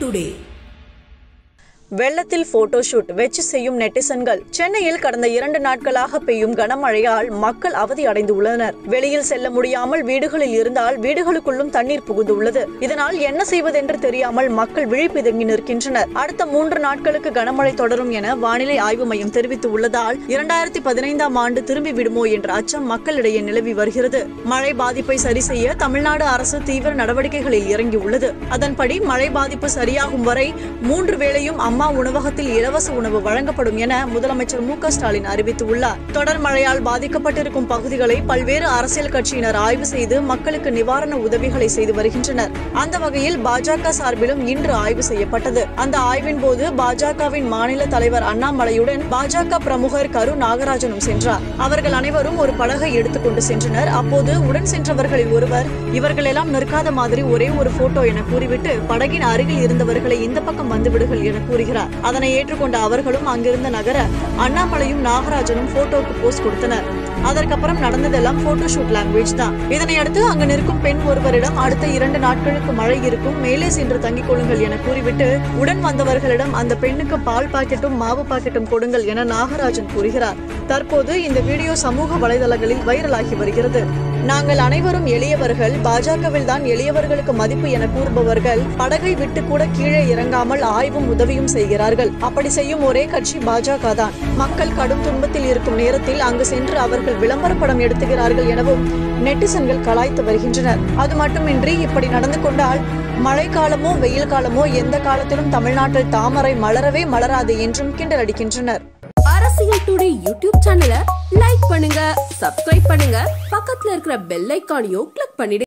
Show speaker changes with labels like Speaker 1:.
Speaker 1: today
Speaker 2: வெள்ளத்தில் photo shoot வெச்சு செய்யும் நெட்டிசன்கள் சென்னையில் கடந்த இரண்டு நாட்களாக பெய்யும் கனமழையால் மக்கள் அவதி அடைந்துள்ளனர் வெளியில் செல்ல முடியாமல் வீடுகளில் இருந்தால் வீடுகளுக்குள்ளும் தண்ணீர் புகுந்துள்ளது இதனால் என்ன செய்வதென்று தெரியாமல் மக்கள் விழிப்பிதுங்கி நிற்கின்றனர் அடுத்த மூன்று நாட்களுக்கு கனமழை தொடரும் என வானிலை ஆய்வு மையம் தெரிவித்துள்ளதால் இரண்டாயிரத்தி பதினைந்தாம் ஆண்டு திரும்பி விடுமோ என்ற அச்சம் மக்களிடையே நிலவி வருகிறது மழை பாதிப்பை சரி செய்ய தமிழ்நாடு அரசு தீவிர நடவடிக்கைகளில் இறங்கியுள்ளது அதன்படி மழை பாதிப்பு சரியாகும் வரை மூன்று வேளையும் அம்மா உணவகத்தில் இலவச உணவு வழங்கப்படும் என முதலமைச்சர் மு க ஸ்டாலின் அறிவித்துள்ளார் தொடர் மழையால் பாதிக்கப்பட்டிருக்கும் பகுதிகளை பல்வேறு அரசியல் கட்சியினர் ஆய்வு செய்து மக்களுக்கு நிவாரண உதவிகளை செய்து வருகின்றனர் அந்த வகையில் பாஜக சார்பிலும் இன்று ஆய்வு செய்யப்பட்டது அந்த ஆய்வின் போது பாஜகவின் மாநில தலைவர் அண்ணாமலையுடன் பாஜக பிரமுகர் கரு நாகராஜனும் சென்றார் அவர்கள் அனைவரும் ஒரு படகை எடுத்துக்கொண்டு சென்றனர் அப்போது உடன் சென்றவர்களில் ஒருவர் இவர்களெல்லாம் நிற்காத மாதிரி ஒரே ஒரு போட்டோ என கூறிவிட்டு படகின் அருகில் இருந்தவர்களை இந்த பக்கம் வந்து விடுகள் என கூறுகிறார் அதனை ஏற்றுக்கொண்ட அவர்களும் அங்கிருந்த நகர அண்ணாமலையும் நாகராஜனும் போட்டோக்கு போஸ்ட் கொடுத்தனர் அதற்கப்புறம் நடந்ததெல்லாம் போட்டோ ஷூட் லாங்குவேஜ் தான் இதனை அடுத்து அங்கு நிற்கும் பெண் ஒருவரிடம் அடுத்த இரண்டு நாட்களுக்கு மழை இருக்கும் மேலே சென்று தங்கிக் கொள்ளுங்கள் என கூறிவிட்டு உடன் வந்தவர்களிடம் அந்த பெண்ணுக்கு பால் பாக்கெட்டும் மாவு பாக்கெட்டும் கொடுங்கள் என நாகராஜன் கூறுகிறார் தற்போது இந்த வீடியோ சமூக வலைதளங்களில் வைரலாகி வருகிறது நாங்கள் அனைவரும் எளியவர்கள் பாஜகவில் தான் எளியவர்களுக்கு மதிப்பு என கூறுபவர்கள் படகை விட்டு கூட கீழே இறங்காமல் ஆய்வும் உதவியும் செய்கிறார்கள் அப்படி செய்யும் ஒரே கட்சி பாஜக தான் மக்கள் கடும் துன்பத்தில் இருக்கும் நேரத்தில் அங்கு சென்று அவர்கள் விளம்பர படம் எடுத்துகிறார்கள் எனவும் நெட்டிசன்கள் கலாய்த்து வருகின்றனர் அது மட்டுமின்றி இப்படி நடந்து கொண்டால் மழை காலமோ வெயில் காலமோ எந்த காலத்திலும் தமிழ்நாட்டில் தாமரை மலரவே மலராது என்றும் கிண்டல் அடிக்கின்றனர்
Speaker 1: அரசியல் டுடே யூடியூப் சேனலை லைக் பண்ணுங்க சப்ஸ்கிரைப் பண்ணுங்க பக்கத்துல இருக்கிற பெல் ஐக்கானையும் கிளிக் பண்ணிடுங்க